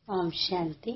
ఓం శాంతి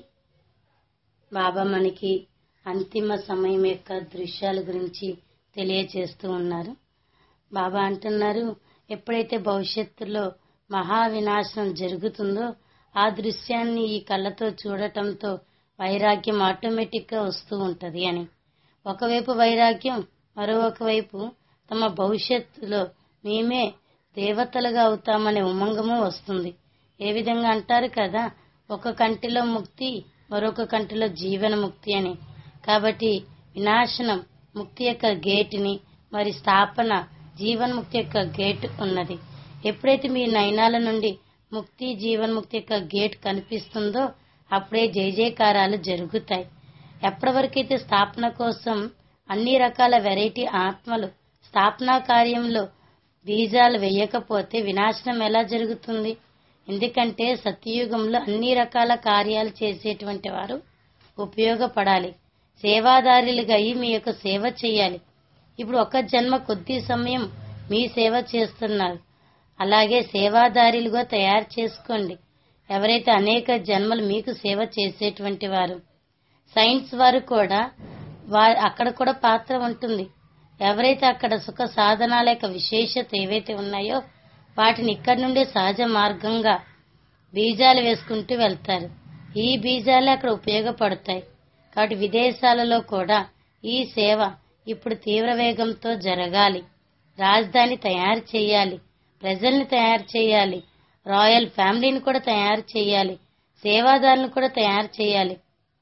బాబా మనకి అంతిమ సమయం యొక్క దృశ్యాల గురించి తెలియచేస్తూ ఉన్నారు బాబా అంటున్నారు ఎప్పుడైతే భవిష్యత్తులో మహా వినాశనం జరుగుతుందో ఆ దృశ్యాన్ని ఈ కళ్ళతో చూడటంతో వైరాగ్యం ఆటోమేటిక్ గా వస్తూ ఉంటది అని ఒకవైపు వైరాగ్యం మరొక వైపు తమ భవిష్యత్తులో మేమే దేవతలుగా అవుతామనే ఉమంగము వస్తుంది ఏ విధంగా అంటారు కదా ఒక కంటిలో ముక్తి మరొక కంటిలో జీవన ముక్తి అని కాబట్టి వినాశనం ముక్తి యొక్క గేటుని మరి స్థాపన జీవన్ముక్తి యొక్క గేట్ ఉన్నది ఎప్పుడైతే మీ నయనాల నుండి ముక్తి జీవన్ముక్తి యొక్క గేట్ కనిపిస్తుందో అప్పుడే జయ జయకారాలు జరుగుతాయి ఎప్పటి వరకైతే స్థాపన కోసం అన్ని రకాల వెరైటీ ఆత్మలు స్థాపనా కార్యంలో బీజాలు వేయకపోతే వినాశనం ఎలా జరుగుతుంది ఎందుకంటే సత్యయుగంలో అన్ని రకాల కార్యాలు చేసేటువంటి వారు ఉపయోగపడాలి సేవాదారులుగా అయి మీ యొక్క సేవ చేయాలి ఇప్పుడు ఒక జన్మ కొద్ది సమయం మీ సేవ చేస్తున్నారు అలాగే సేవాదారులుగా తయారు చేసుకోండి ఎవరైతే అనేక జన్మలు మీకు సేవ చేసేటువంటి వారు సైన్స్ వారు కూడా వారి అక్కడ కూడా పాత్ర ఉంటుంది ఎవరైతే అక్కడ సుఖ సాధనాల యొక్క విశేషత ఏవైతే ఉన్నాయో వాటిని ఇక్కడి నుండే సహజ మార్గంగా బీజాలు వేసుకుంటూ వెళ్తారు ఈ బీజాలే అక్కడ ఉపయోగపడతాయి కాబట్టి విదేశాలలో కూడా ఈ సేవ ఇప్పుడు తీవ్ర వేగంతో జరగాలి రాజధాని తయారు చేయాలి ప్రజల్ని తయారు చేయాలి రాయల్ ఫ్యామిలీని కూడా తయారు చేయాలి సేవాదారులను కూడా తయారు చేయాలి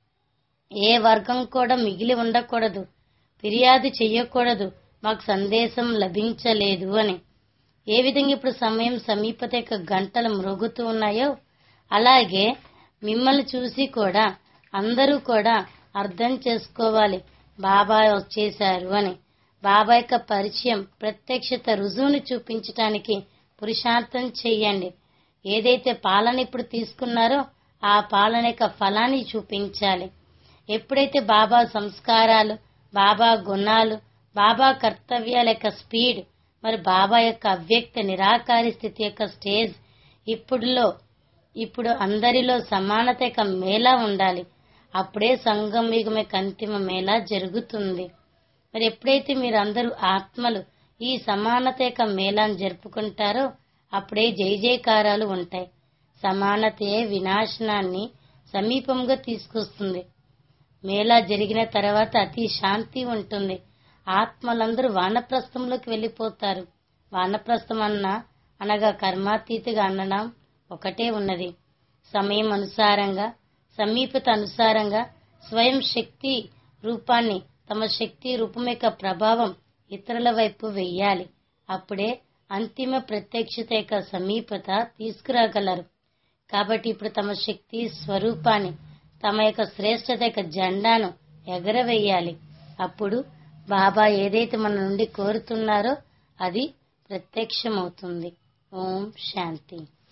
ఏ వర్గం కూడా మిగిలి ఉండకూడదు ఫిర్యాదు చెయ్యకూడదు మాకు సందేశం లభించలేదు అని ఏ విధంగా ఇప్పుడు సమయం సమీపత యొక్క గంటలు మ్రోగుతూ ఉన్నాయో అలాగే మిమ్మల్ని చూసి కూడా అందరూ కూడా అర్థం చేసుకోవాలి బాబా వచ్చేశారు అని బాబా యొక్క పరిచయం ప్రత్యక్షత రుజువుని చూపించటానికి పురుషార్థం చెయ్యండి ఏదైతే పాలన ఇప్పుడు తీసుకున్నారో ఆ పాలన యొక్క ఫలాన్ని చూపించాలి ఎప్పుడైతే బాబా సంస్కారాలు బాబా గుణాలు బాబా కర్తవ్యాల యొక్క స్పీడ్ మరి బాబా యొక్క అవ్యక్త నిరాకారి స్థితి యొక్క స్టేజ్ ఇప్పుడులో ఇప్పుడు అందరిలో సమానత యొక్క మేళా ఉండాలి అప్పుడే సంఘం యుగం యొక్క అంతిమ మేళా జరుగుతుంది మరి ఎప్పుడైతే మీరందరూ ఆత్మలు ఈ సమానత యొక్క మేళాను జరుపుకుంటారో అప్పుడే జై జయకారాలు ఉంటాయి సమానతే వినాశనాన్ని సమీపంగా తీసుకొస్తుంది మేళా జరిగిన తర్వాత అతి శాంతి ఉంటుంది ఆత్మలందరూ వానప్రస్థంలోకి వెళ్ళిపోతారు వానప్రస్థం అన్న అనగా కర్మాతీతిగా అనడం ఒకటే ఉన్నది సమయం అనుసారంగా సమీపత అనుసారంగా స్వయం శక్తి రూపాన్ని తమ శక్తి రూపం యొక్క ప్రభావం ఇతరుల వైపు వెయ్యాలి అప్పుడే అంతిమ ప్రత్యక్షత యొక్క సమీపత తీసుకురాగలరు కాబట్టి ఇప్పుడు తమ శక్తి స్వరూపాన్ని తమ యొక్క శ్రేష్టత యొక్క జెండాను ఎగరవేయాలి అప్పుడు బాబా ఏదైతే మన నుండి కోరుతున్నారో అది ప్రత్యక్షమవుతుంది ఓం శాంతి